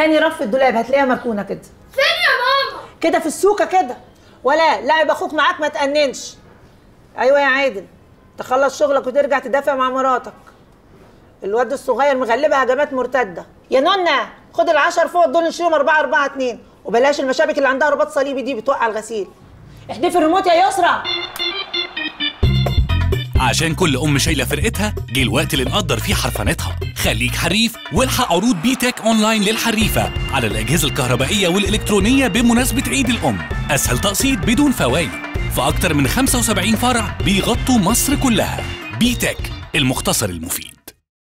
تاني رف الدولاب هتلاقيها مركونه كده فين يا ماما كده في السوكه كده ولا لاعب اخوك معاك ما تأننش ايوه يا عادل تخلص شغلك وترجع تدافع مع مراتك الواد الصغير مغلبها هجمات مرتده يا نونا خد العشر فوق دول نشيلهم 4 4 2 وبلاش المشابك اللي عندها رباط صليبي دي بتوقع الغسيل احدفي الريموت يا يسرا عشان كل ام شايله فرقتها جه الوقت اللي نقدر فيه حرفنتها خليك حريف والحق عروض بي تك اونلاين للحريفه على الاجهزه الكهربائيه والالكترونيه بمناسبه عيد الام اسهل تقسيط بدون فوائد في اكتر من 75 فرع بيغطوا مصر كلها بي تك المختصر المفيد